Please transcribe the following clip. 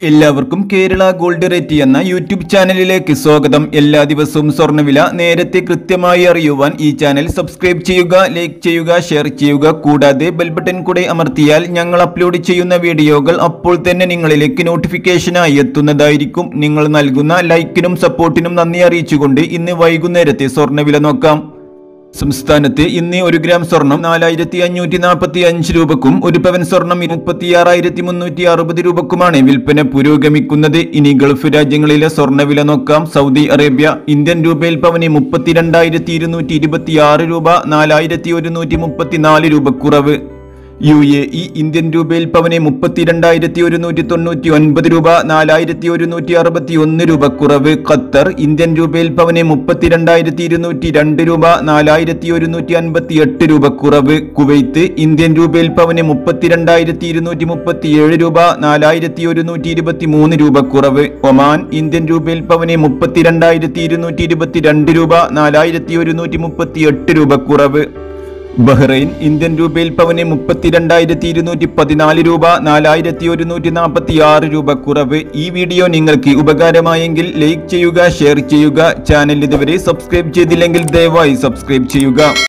എല്ലാവർക്കും Kerala gold rate എന്ന YouTube ചാനലിലേക്ക് സ്വാഗതം എല്ലാ ദിവസവും സ്വർണ്ണവില നേരത്തെ കൃത്യമായി അറിയുവാൻ ഈ ചാനൽ സബ്സ്ക്രൈബ് ചെയ്യുക ലൈക്ക് ചെയ്യുക ഷെയർ ചെയ്യുക കൂടാതെ ബെൽ ബട്ടൺ കൂടെ അമർത്തിയാൽ ഞങ്ങൾ അപ്ലോഡ് ചെയ്യുന്ന വീഡിയോകൾ അപ്പോൾ തന്നെ നിങ്ങളിലേക്ക് നോട്ടിഫിക്കേഷനായി എത്തുന്നതായിരിക്കും നിങ്ങൾ നൽകുന്ന ലൈക്കിനും സപ്പോർട്ടിനും നന്ദി അറിയിച്ചുകൊണ്ട് ഇന്ന് വൈകുന്നേരത്തെ സ്വർണ്ണവില നോക്കാം സംസ്ഥാനത്ത് ഇന്ന് ഒരു ഗ്രാം സ്വർണം നാലായിരത്തി അഞ്ഞൂറ്റി നാൽപ്പത്തി അഞ്ച് രൂപക്കും ഒരു പവൻ സ്വർണം മുപ്പത്തിയാറായിരത്തി മുന്നൂറ്റി അറുപത് രൂപക്കുമാണ് വിൽപ്പന പുരോഗമിക്കുന്നത് ഇനി ഗൾഫ് രാജ്യങ്ങളിലെ സ്വർണ്ണവില നോക്കാം സൗദി അറേബ്യ ഇന്ത്യൻ രൂപയിൽ പവന് മുപ്പത്തിരണ്ടായിരത്തി ഇരുന്നൂറ്റി ഇരുപത്തി ആറ് രൂപ നാലായിരത്തി ഒരുന്നൂറ്റി മുപ്പത്തിനാല് രൂപ കുറവ് യു എ ഇ ഇന്ത്യൻ രൂപയിൽ പവന് മുപ്പത്തിരണ്ടായിരത്തി ഒരുന്നൂറ്റി തൊണ്ണൂറ്റി ഒൻപത് രൂപ നാലായിരത്തി ഒരുന്നൂറ്റി അറുപത്തി ഒന്ന് രൂപ കുറവ് ഖത്തർ ഇന്ത്യൻ രൂപയിൽ പവന് മുപ്പത്തിരണ്ടായിരത്തി ഇരുന്നൂറ്റി രണ്ട് രൂപ നാലായിരത്തി ഒരുന്നൂറ്റി അൻപത്തി എട്ട് രൂപ കുറവ് കുവൈത്ത് ഇന്ത്യൻ രൂപയിൽ പവന് മുപ്പത്തിരണ്ടായിരത്തി ഇരുന്നൂറ്റി മുപ്പത്തി ഏഴ് രൂപ നാലായിരത്തി ഒരുന്നൂറ്റി ഇരുപത്തി മൂന്ന് രൂപ കുറവ് ഒമാൻ ഇന്ത്യൻ രൂപയിൽ പവന് മുപ്പത്തിരണ്ടായിരത്തി ഇരുന്നൂറ്റി ഇരുപത്തി രണ്ട് രൂപ നാലായിരത്തി ഒരുന്നൂറ്റി മുപ്പത്തി എട്ട് രൂപ കുറവ് ബഹ്റൈൻ ഇന്ത്യൻ രൂപയിൽ പവന് മുപ്പത്തിരണ്ടായിരത്തി ഇരുന്നൂറ്റി പതിനാല് രൂപ നാലായിരത്തി ഒരുന്നൂറ്റി നാൽപ്പത്തി ആറ് രൂപ കുറവ് ഈ വീഡിയോ നിങ്ങൾക്ക് ഉപകാരമായെങ്കിൽ ലൈക്ക് ചെയ്യുക ഷെയർ ചെയ്യുക ചാനൽ ഇതുവരെ സബ്സ്ക്രൈബ് ചെയ്തില്ലെങ്കിൽ ദയവായി സബ്സ്ക്രൈബ് ചെയ്യുക